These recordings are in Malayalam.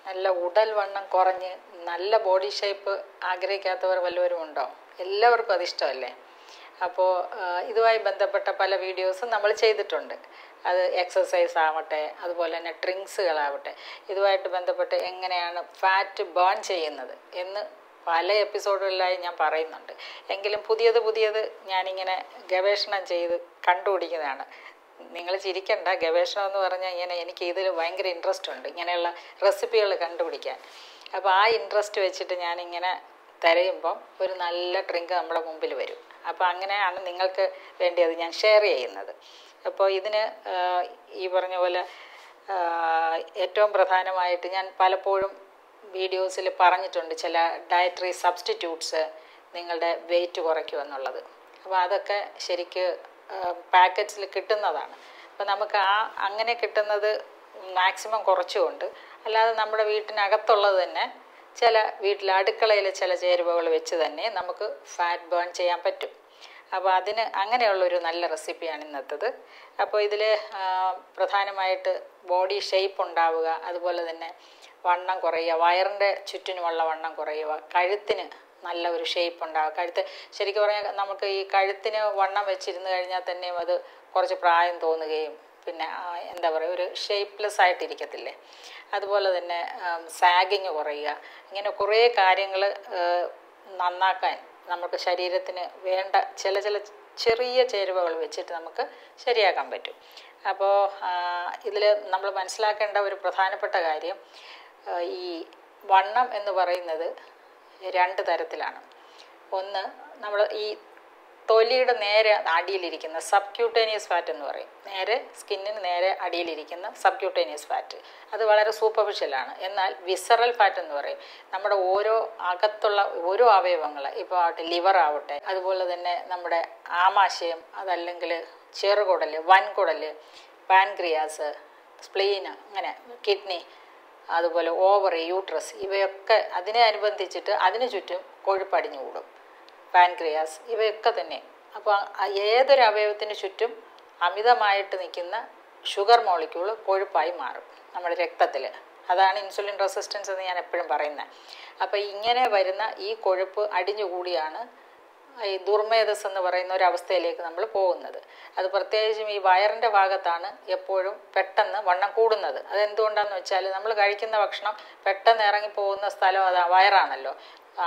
നല്ല ഉടൽ വണ്ണം കുറഞ്ഞ് നല്ല ബോഡി ഷേപ്പ് ആഗ്രഹിക്കാത്തവർ വല്ലവരും ഉണ്ടോ എല്ലാവർക്കും അതിഷ്ടമല്ലേ അപ്പോൾ ഇതുമായി ബന്ധപ്പെട്ട പല വീഡിയോസും നമ്മൾ ചെയ്തിട്ടുണ്ട് അത് എക്സസൈസ് ആവട്ടെ അതുപോലെ തന്നെ ഡ്രിങ്ക്സുകളാവട്ടെ ഇതുമായിട്ട് ബന്ധപ്പെട്ട് എങ്ങനെയാണ് ഫാറ്റ് ബേൺ ചെയ്യുന്നത് എന്ന് പല എപ്പിസോഡുകളിലായി ഞാൻ പറയുന്നുണ്ട് എങ്കിലും പുതിയത് പുതിയത് ഞാനിങ്ങനെ ഗവേഷണം ചെയ്ത് കണ്ടുപിടിക്കുന്നതാണ് നിങ്ങൾ ചിരിക്കണ്ട ഗവേഷണം എന്ന് പറഞ്ഞാൽ ഇങ്ങനെ എനിക്ക് ഇതിൽ ഭയങ്കര ഇൻട്രസ്റ്റ് ഉണ്ട് ഇങ്ങനെയുള്ള റെസിപ്പികൾ കണ്ടുപിടിക്കാൻ അപ്പോൾ ആ ഇൻട്രസ്റ്റ് വെച്ചിട്ട് ഞാനിങ്ങനെ തിരയുമ്പം ഒരു നല്ല ഡ്രിങ്ക് നമ്മുടെ മുമ്പിൽ വരും അപ്പോൾ അങ്ങനെയാണ് നിങ്ങൾക്ക് വേണ്ടി അത് ഞാൻ ഷെയർ ചെയ്യുന്നത് അപ്പോൾ ഇതിന് ഈ പറഞ്ഞ പോലെ ഏറ്റവും പ്രധാനമായിട്ട് ഞാൻ പലപ്പോഴും വീഡിയോസിൽ പറഞ്ഞിട്ടുണ്ട് ചില ഡയറ്ററി സബ്സ്റ്റിറ്റ്യൂട്ട്സ് നിങ്ങളുടെ വെയിറ്റ് കുറയ്ക്കുമെന്നുള്ളത് അപ്പോൾ അതൊക്കെ ശരിക്ക് പാക്കറ്റ്സിൽ കിട്ടുന്നതാണ് അപ്പോൾ നമുക്ക് ആ അങ്ങനെ കിട്ടുന്നത് മാക്സിമം കുറച്ചുകൊണ്ട് അല്ലാതെ നമ്മുടെ വീട്ടിനകത്തുള്ളത് തന്നെ ചില വീട്ടിൽ അടുക്കളയിലെ ചില ചേരുവകൾ വെച്ച് തന്നെ നമുക്ക് ഫാറ്റ് ബേൺ ചെയ്യാൻ പറ്റും അപ്പോൾ അതിന് അങ്ങനെയുള്ളൊരു നല്ല റെസിപ്പിയാണ് ഇന്നത്തത് അപ്പോൾ ഇതിൽ പ്രധാനമായിട്ട് ബോഡി ഷേപ്പ് ഉണ്ടാവുക അതുപോലെ തന്നെ വണ്ണം കുറയുക വയറിൻ്റെ ചുറ്റിനുമുള്ള വണ്ണം കുറയുക കഴുത്തിന് നല്ല ഒരു ഷേപ്പ് ഉണ്ടാവുക കഴുത്ത് ശരിക്കും പറഞ്ഞാൽ നമുക്ക് ഈ കഴുത്തിന് വണ്ണം വെച്ചിരുന്ന് കഴിഞ്ഞാൽ തന്നെയും അത് കുറച്ച് പ്രായം തോന്നുകയും പിന്നെ എന്താ പറയുക ഒരു ഷേപ്പ്ലെസ് ആയിട്ടിരിക്കത്തില്ലേ അതുപോലെ തന്നെ സാഗിങ് കുറയുക ഇങ്ങനെ കുറേ കാര്യങ്ങൾ നന്നാക്കാൻ നമുക്ക് ശരീരത്തിന് വേണ്ട ചില ചില ചെറിയ ചേരുവകൾ വെച്ചിട്ട് നമുക്ക് ശരിയാക്കാൻ പറ്റും അപ്പോൾ ഇതിൽ നമ്മൾ മനസ്സിലാക്കേണ്ട ഒരു പ്രധാനപ്പെട്ട കാര്യം ഈ വണ്ണം എന്ന് പറയുന്നത് രണ്ട് തരത്തിലാണ് ഒന്ന് നമ്മൾ ഈ തൊലിയുടെ നേരെ അടിയിലിരിക്കുന്ന സബ്ക്യൂട്ടേനിയസ് ഫാറ്റ് എന്ന് പറയും നേരെ സ്കിന്നിന് നേരെ അടിയിലിരിക്കുന്ന സബ്ക്യൂട്ടേനിയസ് ഫാറ്റ് അത് വളരെ സൂപ്പർഫിഷ്യലാണ് എന്നാൽ വിസറൽ ഫാറ്റ് എന്ന് പറയും നമ്മുടെ ഓരോ അകത്തുള്ള ഓരോ അവയവങ്ങൾ ഇപ്പോൾ ആവട്ടെ ലിവർ ആവട്ടെ അതുപോലെ തന്നെ നമ്മുടെ ആമാശയം അതല്ലെങ്കിൽ ചെറുകുടൽ വൻകുടൽ പാൻക്രിയാസ് സ്പ്ലീന് അങ്ങനെ കിഡ്നി അതുപോലെ ഓവറി യൂട്രസ് ഇവയൊക്കെ അതിനെ അനുബന്ധിച്ചിട്ട് അതിന് ചുറ്റും കൊഴുപ്പടിഞ്ഞു കൂടും പാൻക്രിയാസ് ഇവയൊക്കെ തന്നെ അപ്പോൾ ഏതൊരു അവയവത്തിന് ചുറ്റും അമിതമായിട്ട് നിൽക്കുന്ന ഷുഗർ മോളിക്യൂൾ കൊഴുപ്പായി മാറും നമ്മുടെ രക്തത്തിൽ അതാണ് ഇൻസുലിൻ റെസിസ്റ്റൻസ് എന്ന് ഞാൻ എപ്പോഴും പറയുന്നത് അപ്പോൾ ഇങ്ങനെ വരുന്ന ഈ കൊഴുപ്പ് അടിഞ്ഞുകൂടിയാണ് ഈ ദുർമേധസ് എന്ന് പറയുന്ന ഒരു അവസ്ഥയിലേക്ക് നമ്മൾ പോകുന്നത് അത് പ്രത്യേകിച്ചും ഈ വയറിൻ്റെ ഭാഗത്താണ് എപ്പോഴും പെട്ടെന്ന് വണ്ണം കൂടുന്നത് അതെന്തുകൊണ്ടാണെന്ന് വെച്ചാൽ നമ്മൾ കഴിക്കുന്ന ഭക്ഷണം പെട്ടെന്ന് ഇറങ്ങിപ്പോകുന്ന സ്ഥലം അത് വയറാണല്ലോ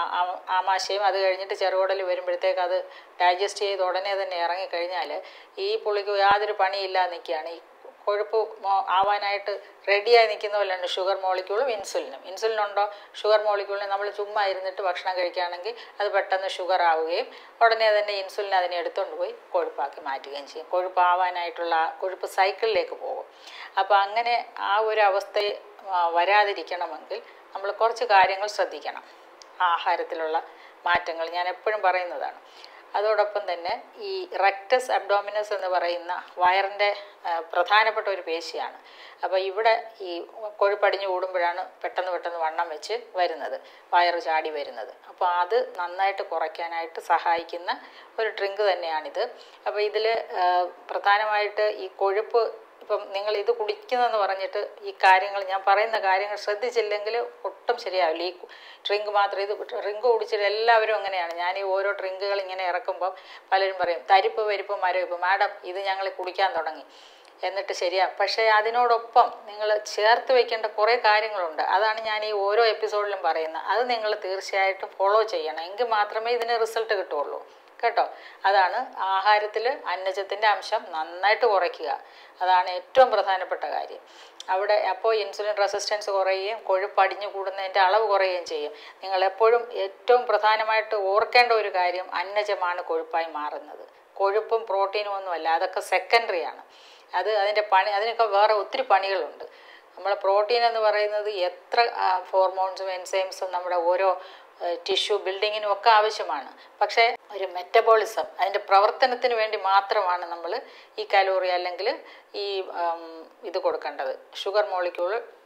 ആമാശയം അത് കഴിഞ്ഞിട്ട് ചെറുകുടൽ വരുമ്പോഴത്തേക്ക് അത് ഡൈജസ്റ്റ് ചെയ്ത് ഉടനെ തന്നെ ഇറങ്ങിക്കഴിഞ്ഞാൽ ഈ പുള്ളിക്ക് യാതൊരു പണിയില്ലാതെ നിൽക്കുകയാണ് ഈ കൊഴുപ്പ് ആവാനായിട്ട് റെഡിയായി നിൽക്കുന്ന പോലെയാണ് ഷുഗർ മോളിക്യൂളും ഇൻസുലിനും ഇൻസുലിൻ ഉണ്ടോ ഷുഗർ മോളിക്യൂളിന് നമ്മൾ ചുമ്മാ ഇരുന്നിട്ട് ഭക്ഷണം കഴിക്കുകയാണെങ്കിൽ അത് പെട്ടെന്ന് ഷുഗർ ആവുകയും ഉടനെ തന്നെ ഇൻസുലിൻ അതിനെ എടുത്തുകൊണ്ട് പോയി കൊഴുപ്പാക്കി മാറ്റുകയും ചെയ്യും കൊഴുപ്പാവാനായിട്ടുള്ള കൊഴുപ്പ് സൈക്കിളിലേക്ക് പോകും അപ്പോൾ അങ്ങനെ ആ ഒരു അവസ്ഥ വരാതിരിക്കണമെങ്കിൽ നമ്മൾ കുറച്ച് കാര്യങ്ങൾ ശ്രദ്ധിക്കണം ആഹാരത്തിലുള്ള മാറ്റങ്ങൾ ഞാൻ എപ്പോഴും പറയുന്നതാണ് അതോടൊപ്പം തന്നെ ഈ റെക്ടസ് അബ്ഡോമിനസ് എന്ന് പറയുന്ന വയറിൻ്റെ പ്രധാനപ്പെട്ട ഒരു പേശിയാണ് അപ്പോൾ ഇവിടെ ഈ കൊഴുപ്പടിഞ്ഞു കൂടുമ്പോഴാണ് പെട്ടെന്ന് പെട്ടെന്ന് വണ്ണം വെച്ച് വരുന്നത് വയറ് ചാടി വരുന്നത് അപ്പോൾ അത് നന്നായിട്ട് കുറയ്ക്കാനായിട്ട് സഹായിക്കുന്ന ഒരു ഡ്രിങ്ക് തന്നെയാണിത് അപ്പോൾ ഇതിൽ പ്രധാനമായിട്ട് ഈ കൊഴുപ്പ് ഇപ്പം നിങ്ങൾ ഇത് കുടിക്കുന്നതെന്ന് പറഞ്ഞിട്ട് ഈ കാര്യങ്ങൾ ഞാൻ പറയുന്ന കാര്യങ്ങൾ ശ്രദ്ധിച്ചില്ലെങ്കിൽ ഒട്ടും ശരിയാവില്ല ഈ ഡ്രിങ്ക് മാത്രം ഇത് ഡ്രിങ്ക് കുടിച്ചിട്ട് എല്ലാവരും അങ്ങനെയാണ് ഞാൻ ഈ ഓരോ ഡ്രിങ്കുകൾ ഇങ്ങനെ ഇറക്കുമ്പം പലരും പറയും തരിപ്പ് പരിപ്പ് മരവിപ്പ് മാഡം ഇത് ഞങ്ങൾ കുടിക്കാൻ തുടങ്ങി എന്നിട്ട് ശരിയാ പക്ഷേ അതിനോടൊപ്പം നിങ്ങൾ ചേർത്ത് വെക്കേണ്ട കുറേ കാര്യങ്ങളുണ്ട് അതാണ് ഞാൻ ഈ ഓരോ എപ്പിസോഡിലും പറയുന്നത് അത് നിങ്ങൾ തീർച്ചയായിട്ടും ഫോളോ ചെയ്യണം എങ്കിൽ മാത്രമേ ഇതിന് റിസൾട്ട് കിട്ടുള്ളൂ കേട്ടോ അതാണ് ആഹാരത്തിൽ അന്നജത്തിൻ്റെ അംശം നന്നായിട്ട് കുറയ്ക്കുക അതാണ് ഏറ്റവും പ്രധാനപ്പെട്ട കാര്യം അവിടെ അപ്പോൾ ഇൻസുലിൻ റെസിസ്റ്റൻസ് കുറയുകയും കൊഴുപ്പ് അടിഞ്ഞു കൂടുന്നതിൻ്റെ അളവ് കുറയുകയും ചെയ്യും നിങ്ങൾ എപ്പോഴും ഏറ്റവും പ്രധാനമായിട്ട് ഓർക്കേണ്ട ഒരു കാര്യം അന്നജമാണ് കൊഴുപ്പായി മാറുന്നത് കൊഴുപ്പും പ്രോട്ടീനും ഒന്നുമല്ല അതൊക്കെ സെക്കൻഡറിയാണ് അത് അതിൻ്റെ പണി അതിനൊക്കെ വേറെ ഒത്തിരി പണികളുണ്ട് നമ്മൾ പ്രോട്ടീൻ എന്ന് പറയുന്നത് എത്ര ഹോർമോൺസും എൻസൈംസും നമ്മുടെ ഓരോ ടിഷ്യൂ ബിൽഡിങ്ങിനും ഒക്കെ ആവശ്യമാണ് പക്ഷേ ഒരു മെറ്റബോളിസം അതിൻ്റെ പ്രവർത്തനത്തിന് വേണ്ടി മാത്രമാണ് നമ്മൾ ഈ കലോറി അല്ലെങ്കിൽ ഈ ഇത് കൊടുക്കേണ്ടത് ഷുഗർ മോളിക്യൂൾ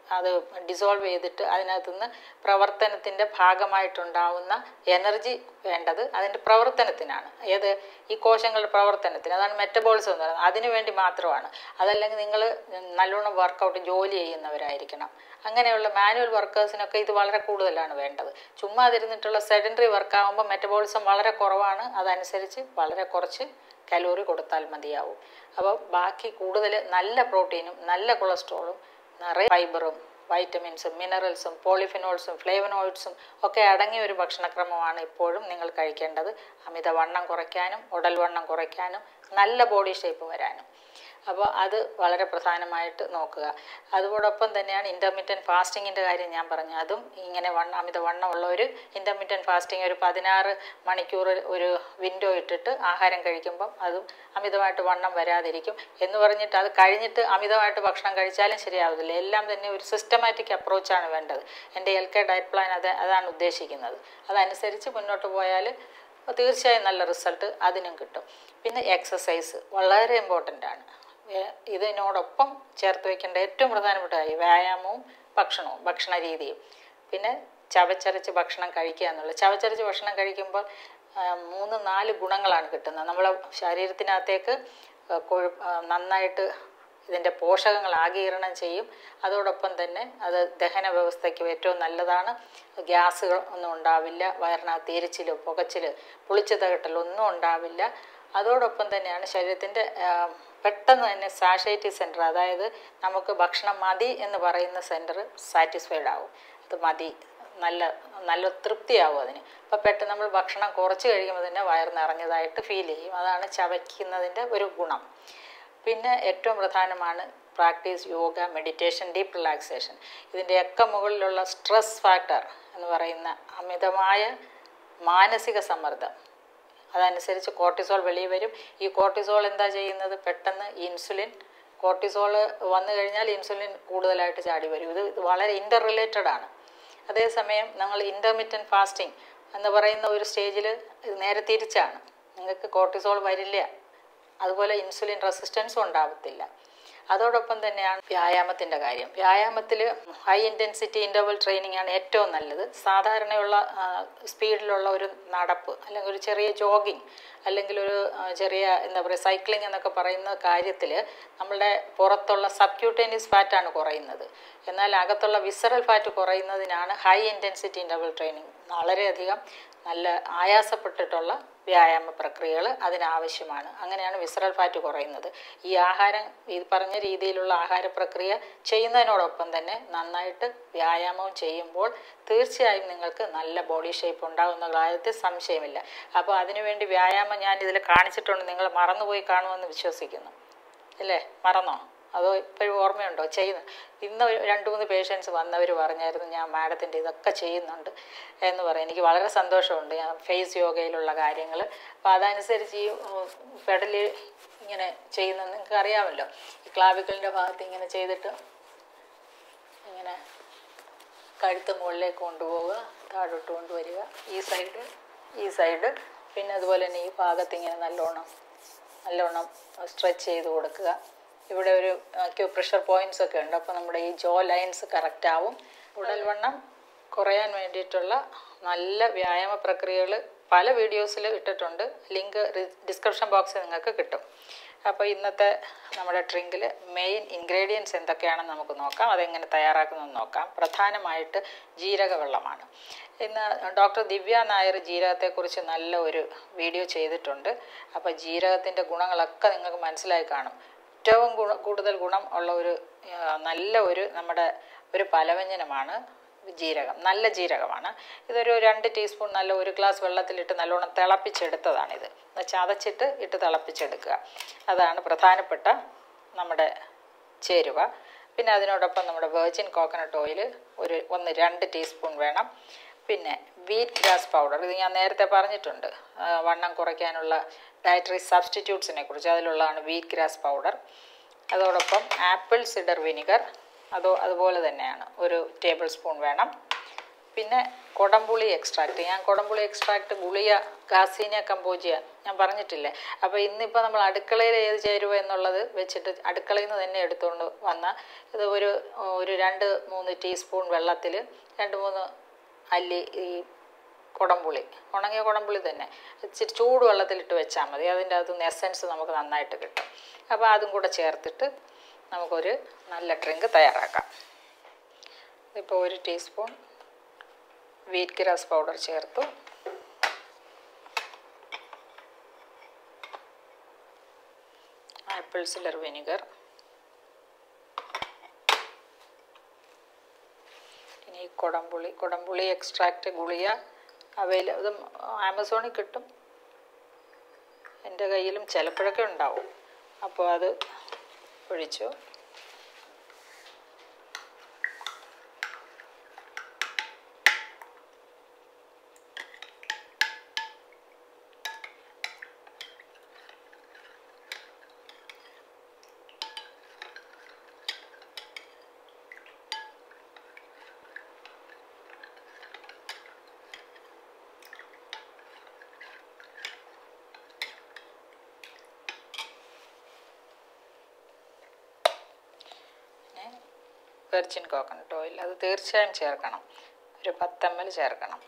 അത് ഡിസോൾവ് ചെയ്തിട്ട് അതിനകത്തുനിന്ന് പ്രവർത്തനത്തിൻ്റെ ഭാഗമായിട്ടുണ്ടാവുന്ന എനർജി വേണ്ടത് അതിൻ്റെ പ്രവർത്തനത്തിനാണ് ഏത് ഈ കോശങ്ങളുടെ പ്രവർത്തനത്തിന് അതാണ് മെറ്റബോളിസം എന്ന് പറയുന്നത് അതിനു വേണ്ടി മാത്രമാണ് അതല്ലെങ്കിൽ നിങ്ങൾ നല്ലോണം വർക്കൗട്ട് ജോലി ചെയ്യുന്നവരായിരിക്കണം അങ്ങനെയുള്ള മാനുവൽ വർക്കേഴ്സിനൊക്കെ ഇത് വളരെ കൂടുതലാണ് വേണ്ടത് ചുമ്മാ അതിരുന്നിട്ടുള്ള സെഡൻഡറി വർക്കാകുമ്പോൾ മെറ്റബോളിസം വളരെ കുറവാണ് അതനുസരിച്ച് വളരെ കുറച്ച് കലോറി കൊടുത്താൽ മതിയാവും അപ്പോൾ ബാക്കി കൂടുതൽ നല്ല പ്രോട്ടീനും നല്ല കൊളസ്ട്രോളും നിറയെ ഫൈബറും വൈറ്റമിൻസും മിനറൽസും പോളിഫിനോൾസും ഫ്ലേവനോയിഡ്സും ഒക്കെ അടങ്ങിയ ഒരു ഭക്ഷണക്രമമാണ് ഇപ്പോഴും നിങ്ങൾ കഴിക്കേണ്ടത് അമിതവണ്ണം കുറയ്ക്കാനും ഉടൽ വണ്ണം കുറയ്ക്കാനും നല്ല ബോഡി ഷേപ്പ് വരാനും അപ്പോൾ അത് വളരെ പ്രധാനമായിട്ട് നോക്കുക അതോടൊപ്പം തന്നെയാണ് ഇൻ്റർമീഡിയൻറ്റ് ഫാസ്റ്റിങ്ങിൻ്റെ കാര്യം ഞാൻ പറഞ്ഞു അതും ഇങ്ങനെ വണ്ണ അമിത വണ്ണമുള്ളവർ ഇൻ്റർമീഡിയൻറ്റ് ഫാസ്റ്റിംഗ് ഒരു പതിനാറ് മണിക്കൂർ ഒരു വിൻഡോ ഇട്ടിട്ട് ആഹാരം കഴിക്കുമ്പം അതും അമിതമായിട്ട് വണ്ണം വരാതിരിക്കും എന്ന് പറഞ്ഞിട്ട് അത് കഴിഞ്ഞിട്ട് അമിതമായിട്ട് ഭക്ഷണം കഴിച്ചാലും ശരിയാവത്തില്ല എല്ലാം തന്നെ ഒരു സിസ്റ്റമാറ്റിക് അപ്രോച്ചാണ് വേണ്ടത് എൻ്റെ എൽ കെ ഡയറ്റ് പ്ലാൻ അത് അതാണ് ഉദ്ദേശിക്കുന്നത് അതനുസരിച്ച് മുന്നോട്ട് പോയാൽ തീർച്ചയായും നല്ല റിസൾട്ട് അതിനും കിട്ടും പിന്നെ എക്സസൈസ് വളരെ ഇമ്പോർട്ടൻ്റ് ആണ് ഏ- ഇതിനോടൊപ്പം ചേർത്ത് വെക്കേണ്ട ഏറ്റവും പ്രധാനപ്പെട്ട കാര്യം വ്യായാമവും ഭക്ഷണവും ഭക്ഷണ രീതിയും പിന്നെ ചവച്ചരച്ച് ഭക്ഷണം കഴിക്കുക എന്നുള്ളത് ചവച്ചരച്ച് ഭക്ഷണം കഴിക്കുമ്പോൾ ആ, മൂന്ന് നാല് ഗുണങ്ങളാണ് കിട്ടുന്നത് നമ്മളെ ശരീരത്തിനകത്തേക്ക് ആ, കൊഴു ആ, നന്നായിട്ട് ഇതിൻ്റെ പോഷകങ്ങൾ ആഗീരണം ചെയ്യും അതോടൊപ്പം തന്നെ അത് ദഹന വ്യവസ്ഥയ്ക്ക് ഏറ്റവും നല്ലതാണ് ഗ്യാസുകൾ ഒന്നും ഉണ്ടാവില്ല വയറിനകത്ത് എരിച്ചിൽ പുകച്ചിൽ പുളിച്ചു തകട്ടൽ ഒന്നും ഉണ്ടാവില്ല അതോടൊപ്പം തന്നെയാണ് ശരീരത്തിൻ്റെ പെട്ടെന്ന് തന്നെ സാഷേറ്റി സെൻറ്റർ അതായത് നമുക്ക് ഭക്ഷണം മതി എന്ന് പറയുന്ന സെൻറ്റർ സാറ്റിസ്ഫൈഡ് ആവും അത് മതി നല്ല നല്ല തൃപ്തിയാവും അതിന് അപ്പോൾ പെട്ടെന്ന് നമ്മൾ ഭക്ഷണം കുറച്ച് കഴിയുമ്പോൾ തന്നെ വയറ് നിറഞ്ഞതായിട്ട് ഫീൽ ചെയ്യും അതാണ് ചവയ്ക്കുന്നതിൻ്റെ ഒരു ഗുണം പിന്നെ ഏറ്റവും പ്രധാനമാണ് practice yoga meditation deep relaxation ഇതിൻ്റെയൊക്കെ മുകളിലുള്ള സ്ട്രെസ് ഫാക്ടർ എന്ന് പറയുന്ന അമിതമായ മാനസിക സമ്മർദ്ദം അതനുസരിച്ച് കോർട്ടിസോൾ വെളിയിൽ വരും ഈ കോർട്ടിസോൾ എന്താ ചെയ്യുന്നത് പെട്ടെന്ന് ഇൻസുലിൻ കോർട്ടിസോൾ വന്നു കഴിഞ്ഞാൽ ഇൻസുലിൻ കൂടുതലായിട്ട് ചാടി വരും ഇത് ഇത് വളരെ ഇൻ്റർ റിലേറ്റഡ് ആണ് അതേസമയം നമ്മൾ ഇൻ്റർമീഡിയൻറ്റ് ഫാസ്റ്റിംഗ് എന്ന് പറയുന്ന ഒരു സ്റ്റേജിൽ ഇത് നേരെ തിരിച്ചാണ് നിങ്ങൾക്ക് കോർട്ടിസോൾ വരില്ല അതുപോലെ ഇൻസുലിൻ റെസിസ്റ്റൻസും ഉണ്ടാവത്തില്ല അതോടൊപ്പം തന്നെയാണ് വ്യായാമത്തിൻ്റെ കാര്യം വ്യായാമത്തിൽ ഹൈ ഇൻറ്റൻസിറ്റി ഇൻ്റർവൽ ട്രെയിനിങ് ആണ് ഏറ്റവും നല്ലത് സാധാരണയുള്ള ആ, സ്പീഡിലുള്ള ഒരു നടപ്പ് അല്ലെങ്കിൽ ഒരു ചെറിയ ജോഗിങ് അല്ലെങ്കിൽ ഒരു ആ, ചെറിയ എന്താ പറയുക സൈക്ലിംഗ് എന്നൊക്കെ പറയുന്ന കാര്യത്തിൽ നമ്മളുടെ പുറത്തുള്ള സബ്ക്യൂട്ടേനിയസ് ഫാറ്റാണ് കുറയുന്നത് എന്നാൽ അകത്തുള്ള വിസറൽ ഫാറ്റ് കുറയുന്നതിനാണ് ഹൈ ഇൻറ്റൻസിറ്റി ഇൻ്റർവൽ ട്രെയിനിങ് വളരെയധികം നല്ല ആയാസപ്പെട്ടിട്ടുള്ള വ്യായാമ പ്രക്രിയകൾ അതിനാവശ്യമാണ് അങ്ങനെയാണ് വിസറൽ ഫാറ്റ് കുറയുന്നത് ഈ ആഹാരം ഈ പറഞ്ഞ രീതിയിലുള്ള ആഹാര പ്രക്രിയ ചെയ്യുന്നതിനോടൊപ്പം തന്നെ നന്നായിട്ട് വ്യായാമവും ചെയ്യുമ്പോൾ തീർച്ചയായും നിങ്ങൾക്ക് നല്ല ബോഡി ഷേപ്പ് ഉണ്ടാകുന്ന കാര്യത്തിൽ സംശയമില്ല അപ്പോൾ അതിനുവേണ്ടി വ്യായാമം ഞാൻ ഇതിൽ കാണിച്ചിട്ടുണ്ട് നിങ്ങൾ മറന്നുപോയി കാണുമെന്ന് വിശ്വസിക്കുന്നു അല്ലേ മറന്നോ അതോ ഇപ്പോഴും ഓർമ്മയുണ്ടോ ചെയ്യുന്ന ഇന്ന് ഒരു രണ്ട് മൂന്ന് പേഷ്യൻസ് വന്നവർ പറഞ്ഞായിരുന്നു ഞാൻ മാഡത്തിൻ്റെ ഇതൊക്കെ ചെയ്യുന്നുണ്ട് എന്ന് പറയും എനിക്ക് വളരെ സന്തോഷമുണ്ട് ഞാൻ ഫേസ് യോഗയിലുള്ള കാര്യങ്ങൾ അപ്പോൾ അതനുസരിച്ച് ഈ ഫെഡൽ ഇങ്ങനെ ചെയ്യുന്ന നിങ്ങൾക്ക് അറിയാമല്ലോ ഈ ക്ലാവിക്കലിൻ്റെ ഭാഗത്ത് ഇങ്ങനെ ചെയ്തിട്ട് ഇങ്ങനെ കഴുത്ത് മുകളിലേക്ക് കൊണ്ടുപോവുക താഴോട്ട് കൊണ്ടുവരിക ഈ സൈഡ് ഈ സൈഡ് പിന്നെ അതുപോലെ തന്നെ ഈ ഭാഗത്ത് ഇങ്ങനെ നല്ലോണം നല്ലോണം സ്ട്രെച്ച് ചെയ്ത് കൊടുക്കുക ഇവിടെ ഒരു ക്യൂ പ്രഷർ പോയിന്റ്സ് ഒക്കെ ഉണ്ട് അപ്പോൾ നമ്മുടെ ഈ ജോ ലൈൻസ് കറക്റ്റ് ആവും ഉടൽവണ്ണം കുറയാൻ വേണ്ടിയിട്ടുള്ള നല്ല വ്യായാമ പ്രക്രിയകൾ പല വീഡിയോസിൽ ഇട്ടിട്ടുണ്ട് ലിങ്ക് ഡിസ്ക്രിപ്ഷൻ ബോക്സിൽ നിങ്ങൾക്ക് കിട്ടും അപ്പോൾ ഇന്നത്തെ നമ്മുടെ ഡ്രിങ്കിൽ മെയിൻ ഇൻഗ്രീഡിയൻസ് എന്തൊക്കെയാണെന്ന് നമുക്ക് നോക്കാം അതെങ്ങനെ തയ്യാറാക്കുന്നതെന്ന് നോക്കാം പ്രധാനമായിട്ട് ജീരക വെള്ളമാണ് ഇന്ന് ഡോക്ടർ ദിവ്യ നായർ ജീരകത്തെക്കുറിച്ച് നല്ല ഒരു വീഡിയോ ചെയ്തിട്ടുണ്ട് അപ്പോൾ ജീരകത്തിൻ്റെ ഗുണങ്ങളൊക്കെ നിങ്ങൾക്ക് മനസ്സിലായി കാണും ഏറ്റവും ഗുണ കൂടുതൽ ഗുണം ഉള്ള ഒരു ആ, നല്ല ഒരു നമ്മുടെ ഒരു പലവ്യഞ്ജനമാണ് ജീരകം നല്ല ജീരകമാണ് ഇതൊരു രണ്ട് ടീസ്പൂൺ നല്ല ഒരു ഗ്ലാസ് വെള്ളത്തിലിട്ട് നല്ലോണം തിളപ്പിച്ചെടുത്തതാണിത് ഒന്ന് ചതച്ചിട്ട് ഇട്ട് തിളപ്പിച്ചെടുക്കുക അതാണ് പ്രധാനപ്പെട്ട നമ്മുടെ ചേരുവ പിന്നെ അതിനോടൊപ്പം നമ്മുടെ വെർജിൻ കോക്കനട്ട് ഓയിൽ ഒരു ഒന്ന് രണ്ട് ടീസ്പൂൺ വേണം പിന്നെ വീറ്റ് ഗ്രാസ് പൗഡർ ഇത് ഞാൻ നേരത്തെ പറഞ്ഞിട്ടുണ്ട് ആ, വണ്ണം കുറയ്ക്കാനുള്ള ഡയറ്ററി സബ്സ്റ്റിറ്റ്യൂട്ട്സിനെ കുറിച്ച് അതിലുള്ളതാണ് വീറ്റ് ഗ്രാസ് പൗഡർ അതോടൊപ്പം ആപ്പിൾ സിഡർ വിനിഗർ അതോ അതുപോലെ തന്നെയാണ് ഒരു ടേബിൾ സ്പൂൺ വേണം പിന്നെ കൊടംപുളി എക്സ്ട്രാക്ട് ഞാൻ കൊടംപുളി എക്സ്ട്രാക്ട് ഗുളിയ ഗാസീനിയ കമ്പോജിയ ഞാൻ പറഞ്ഞിട്ടില്ലേ അപ്പോൾ ഇന്നിപ്പോൾ നമ്മൾ അടുക്കളയിൽ ഏത് ചേരുവ എന്നുള്ളത് വെച്ചിട്ട് അടുക്കളയിൽ നിന്ന് തന്നെ എടുത്തുകൊണ്ട് വന്ന ഇത് ഒരു ഒരു രണ്ട് മൂന്ന് ടീസ്പൂൺ വെള്ളത്തിൽ രണ്ട് മൂന്ന് അല്ലി ഈ കുടംപുളി ഉണങ്ങിയ കുടംപുളി തന്നെ ഇച്ചിരി ചൂട് വെള്ളത്തിലിട്ട് വെച്ചാൽ മതി അതിൻ്റെ അകത്തുനിന്ന് എസൻസ് നമുക്ക് നന്നായിട്ട് കിട്ടും അപ്പോൾ അതും കൂടെ ചേർത്തിട്ട് നമുക്കൊരു നല്ല ഡ്രിങ്ക് തയ്യാറാക്കാം ഇപ്പോൾ ഒരു ടീസ്പൂൺ വീറ്റ് ഗ്രാസ് പൗഡർ ചേർത്തു ആപ്പിൾ സിലർ വിനിഗർ ഇനി കുടംപുളി കുടംപുളി എക്സ്ട്രാക്റ്റ് ഗുളിയ അവയിൽ ഇത് ആമസോണിൽ കിട്ടും എൻ്റെ കയ്യിലും ചിലപ്പോഴൊക്കെ ഉണ്ടാവും അപ്പോൾ അത് ഒഴിച്ചു പിന്നെ വെർജിൻ കോക്കനട്ട് ഓയിൽ അത് തീർച്ചയായും ചേർക്കണം ഒരു പത്ത് എം എൽ ചേർക്കണം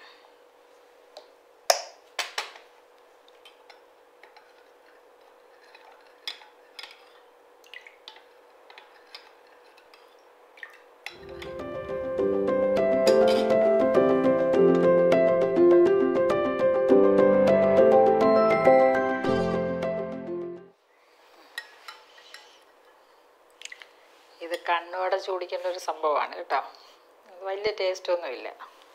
ഇത് കണ്ണോടെ ചൂടിക്കേണ്ട ഒരു സംഭവമാണ് കേട്ടോ വലിയ ടേസ്റ്റ് ഒന്നുമില്ല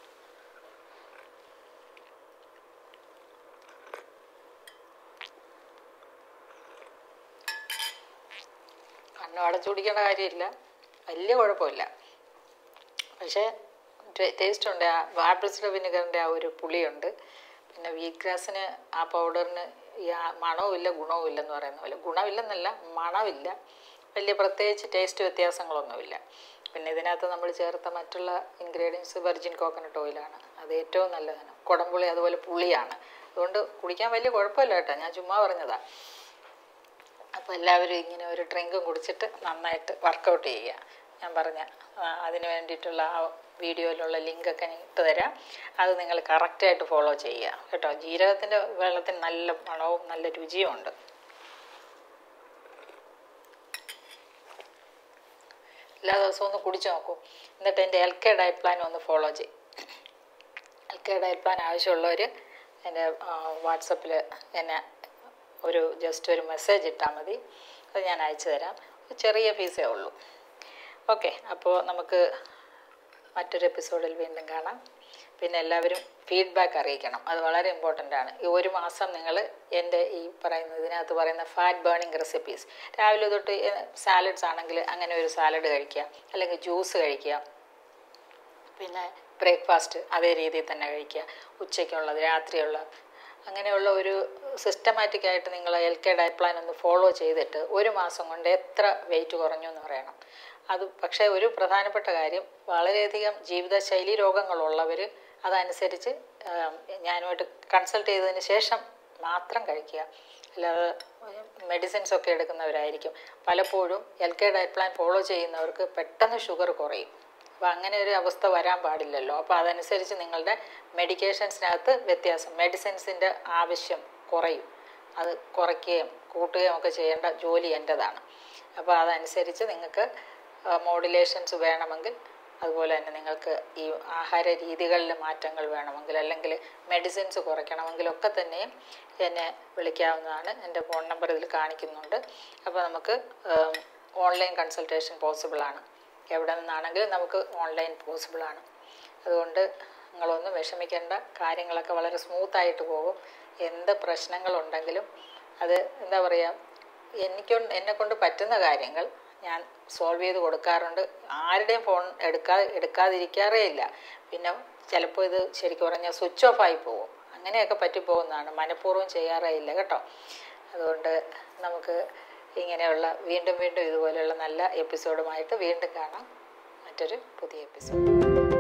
കണ്ണോടെ ചൂടിക്കേണ്ട കാര്യമില്ല വലിയ കുഴപ്പമില്ല പക്ഷേ ടേസ്റ്റ് ഉണ്ട് ആ ആപ്പിൾ സിഡർ വിനെഗറിൻ്റെ ആ ഒരു പുളിയുണ്ട് പിന്നെ വീറ്റ് ഗ്രാസിന് ആ പൗഡറിന് മണവും ഇല്ല ഗുണവും ഇല്ലെന്ന് പറയുന്ന പോലെ ഗുണമില്ലെന്നല്ല മണമില്ല വലിയ പ്രത്യേകിച്ച് ടേസ്റ്റ് വ്യത്യാസങ്ങളൊന്നുമില്ല പിന്നെ ഇതിനകത്ത് നമ്മൾ ചേർത്ത മറ്റുള്ള ഇൻഗ്രീഡിയൻസ് വെർജിൻ കോക്കനട്ട് ഓയിലാണ് അത് ഏറ്റവും നല്ലതാണ് കുടംപുളി അതുപോലെ പുളിയാണ് അതുകൊണ്ട് കുടിക്കാൻ വലിയ കുഴപ്പമില്ല കേട്ടോ ഞാൻ ചുമ്മാ പറഞ്ഞതാ അപ്പോൾ എല്ലാവരും ഇങ്ങനെ ഒരു ഡ്രിങ്കും കുടിച്ചിട്ട് നന്നായിട്ട് വർക്കൗട്ട് ചെയ്യുക ഞാൻ പറഞ്ഞ ആ, അതിന് വേണ്ടിയിട്ടുള്ള ആ വീഡിയോയിലുള്ള ലിങ്കൊക്കെ ഞാൻ ഇട്ട് തരാം അത് നിങ്ങൾ കറക്റ്റായിട്ട് ഫോളോ ചെയ്യുക കേട്ടോ ജീരകത്തിൻ്റെ വെള്ളത്തിന് നല്ല മണവും നല്ല രുചിയും ഉണ്ട് എല്ലാ ദിവസവും ഒന്ന് കുടിച്ചു നോക്കൂ എന്നിട്ട് എൻ്റെ എൽ കെ ഡയറ്റ് പ്ലാൻ ഒന്ന് ഫോളോ ചെയ്യും എൽ കെ ഡയറ്റ് പ്ലാൻ ആവശ്യമുള്ളവർ എൻ്റെ വാട്സപ്പിൽ എന്നെ ഒരു ജസ്റ്റ് ഒരു മെസ്സേജ് ഇട്ടാൽ മതി അത് ഞാൻ അയച്ചു തരാം ഒരു ചെറിയ ഫീസേ ഉള്ളൂ ഓക്കെ അപ്പോൾ നമുക്ക് മറ്റൊരു എപ്പിസോഡിൽ വീണ്ടും കാണാം പിന്നെ എല്ലാവരും ഫീഡ്ബാക്ക് അറിയിക്കണം അത് വളരെ ഇമ്പോർട്ടൻ്റ് ആണ് ഈ ഒരു മാസം നിങ്ങൾ എൻ്റെ ഈ പറയുന്ന ഇതിനകത്ത് പറയുന്ന ഫാറ്റ് ബേണിംഗ് റെസിപ്പീസ് രാവിലെ തൊട്ട് സാലഡ്സ് ആണെങ്കിൽ അങ്ങനെ ഒരു സാലഡ് കഴിക്കുക അല്ലെങ്കിൽ ജ്യൂസ് കഴിക്കുക പിന്നെ ബ്രേക്ക്ഫാസ്റ്റ് അതേ രീതിയിൽ തന്നെ കഴിക്കുക ഉച്ചയ്ക്കുള്ളത് രാത്രിയുള്ള അങ്ങനെയുള്ള ഒരു സിസ്റ്റമാറ്റിക് ആയിട്ട് നിങ്ങൾ എൽ കെ ഡയറ്റ് പ്ലാൻ ഒന്ന് ഫോളോ ചെയ്തിട്ട് ഒരു മാസം കൊണ്ട് എത്ര വെയിറ്റ് കുറഞ്ഞു എന്ന് പറയണം അത് പക്ഷേ ഒരു പ്രധാനപ്പെട്ട കാര്യം വളരെയധികം ജീവിതശൈലി രോഗങ്ങളുള്ളവർ അതനുസരിച്ച് ആം, ഞാനുമായിട്ട് കൺസൾട്ട് ചെയ്തതിന് ശേഷം മാത്രം കഴിക്കുക അല്ലാതെ മെഡിസിൻസ് ഒക്കെ എടുക്കുന്നവരായിരിക്കും പലപ്പോഴും L K diet plan follow ചെയ്യുന്നവർക്ക് പെട്ടെന്ന് ഷുഗർ കുറയും അപ്പോൾ അങ്ങനെ ഒരു അവസ്ഥ വരാൻ പാടില്ലല്ലോ അപ്പോൾ അതനുസരിച്ച് നിങ്ങളുടെ മെഡിക്കേഷൻസിനകത്ത് വ്യത്യാസം മെഡിസിൻസിൻ്റെ ആവശ്യം കുറയും അത് കുറയ്ക്കുകയും കൂട്ടുകയും ഒക്കെ ചെയ്യേണ്ട ജോലി എൻ്റെതാണ് അപ്പോൾ അതനുസരിച്ച് നിങ്ങൾക്ക് മോഡുലേഷൻസ് വേണമെങ്കിൽ അതുപോലെ തന്നെ നിങ്ങൾക്ക് ഈ ആഹാര രീതികളിൽ മാറ്റങ്ങൾ വേണമെങ്കിൽ അല്ലെങ്കിൽ മെഡിസിൻസ് കുറയ്ക്കണമെങ്കിലൊക്കെ തന്നെയും എന്നെ വിളിക്കാവുന്നതാണ് എൻ്റെ ഫോൺ നമ്പർ ഇതിൽ കാണിക്കുന്നുണ്ട് അപ്പോൾ നമുക്ക് ഓൺലൈൻ കൺസൾട്ടേഷൻ പോസിബിളാണ് എവിടെ നിന്നാണെങ്കിലും നമുക്ക് ഓൺലൈൻ പോസിബിളാണ് അതുകൊണ്ട് നിങ്ങളൊന്നും വിഷമിക്കേണ്ട കാര്യങ്ങളൊക്കെ വളരെ സ്മൂത്തായിട്ട് പോകും എന്ത് പ്രശ്നങ്ങളുണ്ടെങ്കിലും അത് എന്താ പറയുക എനിക്ക് എന്നെ കൊണ്ട് പറ്റുന്ന കാര്യങ്ങൾ ഞാൻ സോൾവ് ചെയ്ത് കൊടുക്കാറുണ്ട് ആരുടെയും ഫോൺ എടുക്കാ എടുക്കാതിരിക്കാറേ ഇല്ല പിന്നെ ചിലപ്പോൾ ഇത് ശരിക്കും പറഞ്ഞാൽ സ്വിച്ച് ഓഫ് ആയി പോകും അങ്ങനെയൊക്കെ പറ്റിപ്പോകുന്നതാണ് മനഃപൂർവ്വം ചെയ്യാറേ ഇല്ല കേട്ടോ അതുകൊണ്ട് നമുക്ക് ഇങ്ങനെയുള്ള വീണ്ടും വീണ്ടും ഇതുപോലെയുള്ള നല്ല എപ്പിസോഡുമായിട്ട് വീണ്ടും കാണാം മറ്റൊരു പുതിയ എപ്പിസോഡ്